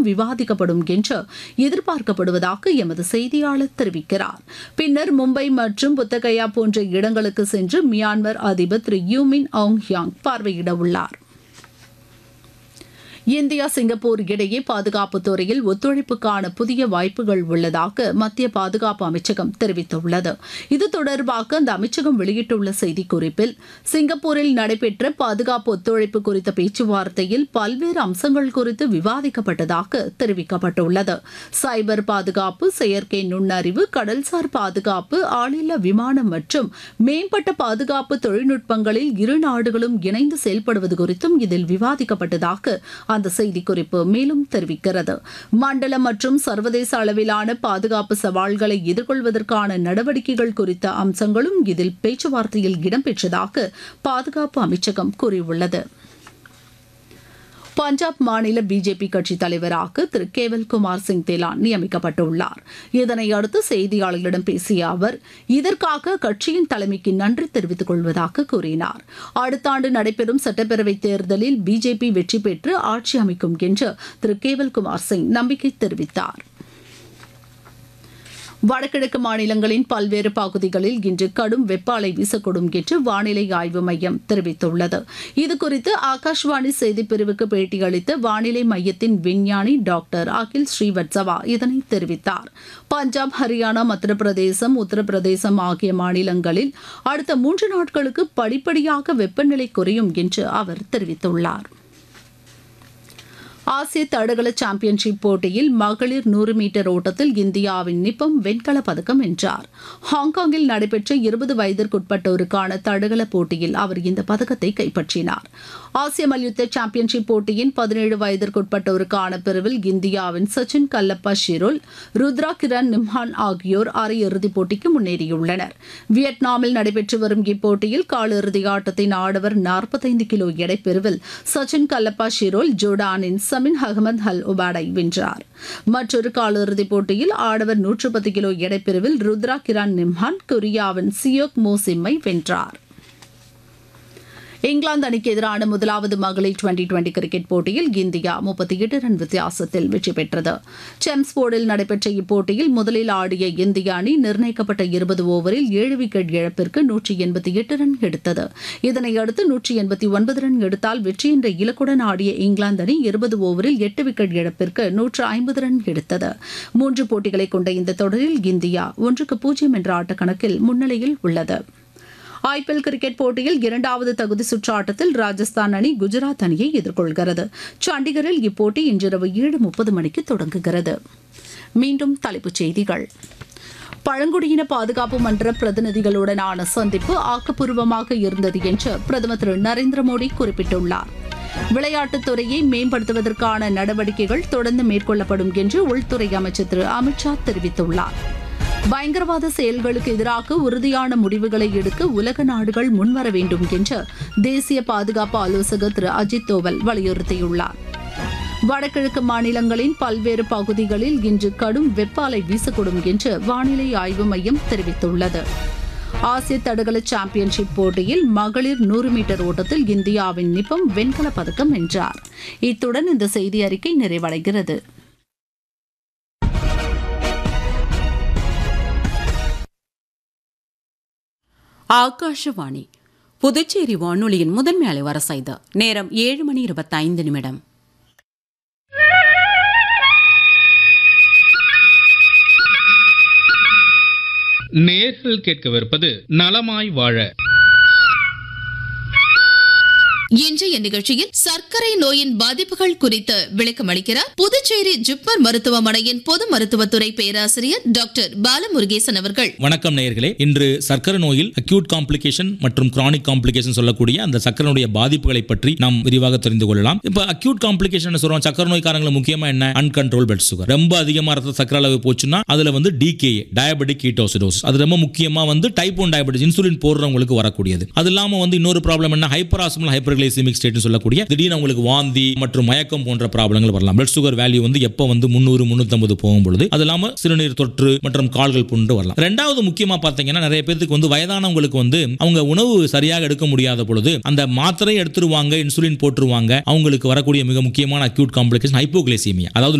குறித்தும் விவாதிக்கப்படும் என்று எதிர்பார்க்கப்படுவதாக எமது செய்தியாளர் தெரிவிக்கிறார் பின்னர் மும்பை மற்றும் புத்தகயா போன்ற இடங்களுக்கு சென்று மியான்மர் அதிபர் திரு யூமின் ஆங் யாங் பார்வையிட உள்ளார் இந்தியா சிங்கப்பூர் இடையே பாதுகாப்பு துறையில் ஒத்துழைப்புக்கான புதிய வாய்ப்புகள் உள்ளதாக மத்திய பாதுகாப்பு அமைச்சகம் தெரிவித்துள்ளது இது தொடர்பாக அந்த அமைச்சகம் வெளியிட்டுள்ள செய்திக்குறிப்பில் சிங்கப்பூரில் நடைபெற்ற பாதுகாப்பு ஒத்துழைப்பு குறித்த பேச்சுவார்த்தையில் பல்வேறு அம்சங்கள் குறித்து விவாதிக்கப்பட்டதாக தெரிவிக்கப்பட்டுள்ளது சைபர் பாதுகாப்பு செயற்கை நுண்ணறிவு கடல்சார் பாதுகாப்பு ஆளில்லா விமானம் மற்றும் மேம்பட்ட பாதுகாப்பு தொழில்நுட்பங்களில் இரு நாடுகளும் இணைந்து செயல்படுவது குறித்தும் இதில் விவாதிக்கப்பட்டதாக அந்த செய்திக்குறிப்பு மேலும் தெரிவிக்கிறது மண்டல மற்றும் சர்வதேச அளவிலான பாதுகாப்பு சவால்களை எதிர்கொள்வதற்கான நடவடிக்கைகள் குறித்த அம்சங்களும் இதில் பேச்சுவார்த்தையில் இடம்பெற்றதாக பாதுகாப்பு அமைச்சகம் கூறியுள்ளது பஞ்சாப் மாநில பிஜேபி கட்சி தலைவராக திரு கேவல் குமார் சிங் தேலான் நியமிக்கப்பட்டுள்ளார் இதனை அடுத்து செய்தியாளர்களிடம் பேசிய அவர் இதற்காக கட்சியின் தலைமைக்கு நன்றி தெரிவித்துக் கொள்வதாக கூறினார் அடுத்த ஆண்டு நடைபெறும் சட்டப்பேரவைத் தேர்தலில் பிஜேபி வெற்றி பெற்று ஆட்சி அமைக்கும் என்று திரு கேவல் குமார் சிங் நம்பிக்கை தெரிவித்தார் வடகிழக்கு மாநிலங்களின் பல்வேறு பகுதிகளில் இன்று கடும் வெப்ப அலை வீசக்கூடும் என்று வானிலை ஆய்வு மையம் தெரிவித்துள்ளது இதுகுறித்து ஆகாஷ்வாணி செய்திப்பிரிவுக்கு பேட்டியளித்த வானிலை மையத்தின் விஞ்ஞானி டாக்டர் அகில் ஸ்ரீவத்சவா இதனை தெரிவித்தார் பஞ்சாப் ஹரியானா மத்திய பிரதேசம் உத்தரப்பிரதேசம் ஆகிய மாநிலங்களில் அடுத்த மூன்று நாட்களுக்கு படிப்படியாக வெப்பநிலை குறையும் என்று அவர் தெரிவித்துள்ளார் ஆசிய தடகள சாம்பியன்ஷிப் போட்டியில் மகளிர் நூறு மீட்டர் ஓட்டத்தில் இந்தியாவின் நிப்பம் வெண்கலப் பதக்கம் வென்றார் ஹாங்காங்கில் நடைபெற்ற இருபது வயதிற்குட்பட்டோருக்கான தடகள போட்டியில் அவர் இந்த பதக்கத்தை கைப்பற்றினார் ஆசிய மல்யுத்த சாம்பியன்ஷிப் போட்டியின் பதினேழு வயதிற்குட்பட்டோருக்கான பிரிவில் இந்தியாவின் சச்சின் கல்லப்பா ஷிரோல் ருத்ரா கிரண் நிம்ஹான் ஆகியோர் அரையிறுதிப் போட்டிக்கு முன்னேறியுள்ளனர் வியட்நாமில் நடைபெற்று வரும் இப்போட்டியில் காலிறுதி ஆட்டத்தின் ஆடவர் நாற்பத்தைந்து கிலோ எடை பிரிவில் சச்சின் கல்லப்பா ஷிரோல் ஜோர்டானின் சமின் அகமது அல் உபாடை வென்றார் மற்றொரு காலிறுதிப் போட்டியில் ஆடவர் நூற்று பத்து கிலோ எடைப்பிரிவில் ருத்ரா கிரான் நிம்ஹான் கொரியாவின் சியோக் மோசிம்மை வென்றார் இங்கிலாந்து அணிக்கு எதிரான முதலாவது மகளிர் டுவெண்டி டுவெண்டி கிரிக்கெட் போட்டியில் இந்தியா முப்பத்தி எட்டு ரன் வித்தியாசத்தில் வெற்றி பெற்றது செம்ஸ்போர்டில் நடைபெற்ற இப்போட்டியில் முதலில் ஆடிய இந்திய அணி நிர்ணயிக்கப்பட்ட இருபது ஓவரில் ஏழு விக்கெட் இழப்பிற்கு நூற்றி எண்பத்தி எட்டு ரன் எடுத்தது இதனையடுத்து நூற்றி எண்பத்தி ஒன்பது ரன் எடுத்தால் வெற்றி என்ற இலக்குடன் ஆடிய இங்கிலாந்து அணி இருபது ஓவரில் எட்டு விக்கெட் இழப்பிற்கு நூற்று ஐம்பது ரன் எடுத்தது மூன்று போட்டிகளை கொண்ட இந்த தொடரில் இந்தியா ஒன்றுக்கு பூஜ்ஜியம் என்ற ஆட்டக்கணக்கில் முன்னிலையில் உள்ளது ஐபிஎல் கிரிக்கெட் போட்டியில் இரண்டாவது தகுதி சுற்று ஆட்டத்தில் ராஜஸ்தான் அணி குஜராத் அணியை எதிர்கொள்கிறது சண்டிகரில் இப்போட்டி இன்றிரவு ஏழு முப்பது மணிக்கு தொடங்குகிறது மீண்டும் தலைப்புச் செய்திகள் பழங்குடியின பாதுகாப்பு மன்ற பிரதிநிதிகளுடனான சந்திப்பு ஆக்கப்பூர்வமாக இருந்தது என்று பிரதமர் திரு நரேந்திர மோடி குறிப்பிட்டுள்ளார் விளையாட்டுத் துறையை மேம்படுத்துவதற்கான நடவடிக்கைகள் தொடர்ந்து மேற்கொள்ளப்படும் என்று உள்துறை அமைச்சர் திரு அமித்ஷா தெரிவித்துள்ளார் பயங்கரவாத செயல்களுக்கு எதிராக உறுதியான முடிவுகளை எடுக்க உலக நாடுகள் முன்வர வேண்டும் என்று தேசிய பாதுகாப்பு ஆலோசகர் திரு அஜித் தோவல் வலியுறுத்தியுள்ளார் வடகிழக்கு மாநிலங்களின் பல்வேறு பகுதிகளில் இன்று கடும் வெப்ப அலை வீசக்கூடும் என்று வானிலை ஆய்வு மையம் தெரிவித்துள்ளது ஆசிய தடகள சாம்பியன்ஷிப் போட்டியில் மகளிர் நூறு மீட்டர் ஓட்டத்தில் இந்தியாவின் நிப்பம் வெண்கலப் பதக்கம் வென்றார் இத்துடன் இந்த செய்தி அறிக்கை நிறைவடைகிறது ஆகாஷவாணி புதுச்சேரி வானொலியின் முதன்மை அலைவரசைது நேரம் ஏழு மணி இருபத்தைந்து நிமிடம் நேர்கள் கேட்கவிருப்பது நலமாய் வாழ இன்றைய நிகழ்ச்சியில் சர்க்கரை நோயின் பாதிப்புகள் குறித்து விளக்கம் அளிக்கிறார் புதுச்சேரி ஜிப்மர் மருத்துவமனையின் பொது மருத்துவத்துறை பேராசிரியர் டாக்டர் பாலமுருகேசன் அவர்கள் வணக்கம் நேயர்களே இன்று சர்க்கரை நோயில் அக்யூட் காம்ப்ளிகேஷன் மற்றும் கிரானிக் காம்ப்ளிகேஷன் சொல்லக்கூடிய அந்த சர்க்கரையுடைய பாதிப்புகளை பற்றி நாம் விரிவாக தெரிந்து கொள்ளலாம் இப்போ அக்யூட் காம்ப்ளிகேஷன் சொல்றோம் சர்க்கரை நோய்க்காரங்களை முக்கியமா என்ன அன்கண்ட்ரோல் பிளட் சுகர் ரொம்ப அதிகமாக ரத்த சர்க்கரை அளவு போச்சுன்னா அதுல வந்து டிகே டயபெட்டிக் கீட்டோசிடோஸ் அது ரொம்ப முக்கியமா வந்து டைப் ஒன் டயபெட்டிஸ் இன்சுலின் போடுறவங்களுக்கு வரக்கூடியது அது இல்லாம வந்து இன்னொரு ப்ராப்ளம் என்ன ஹைப்பர் ஆஸ்மல் ஹைப்பர் கிளைசிமிக் ஸ்டேட்னு சொல்லக்கூடிய திடீர்னு உங்களுக்கு வாந்தி மற்றும் மயக்கம் போன்ற ப்ராப்ளங்கள் வரலாம் பிளட் சுகர் வேல்யூ வந்து எப்போ வந்து முந்நூறு முந்நூற்றம்பது போகும் பொழுது அது இல்லாம சிறுநீர் தொற்று மற்றும் கால்கள் புண்டு வரலாம் ரெண்டாவது முக்கியமா பார்த்தீங்கன்னா நிறைய பேருக்கு வந்து வயதானவங்களுக்கு வந்து அவங்க உணவு சரியாக எடுக்க முடியாத பொழுது அந்த மாத்திரை எடுத்துருவாங்க இன்சுலின் போட்டுருவாங்க அவங்களுக்கு வரக்கூடிய மிக முக்கியமான அக்யூட் காம்ப்ளிகேஷன் ஹைப்போகிளைசீமியா அதாவது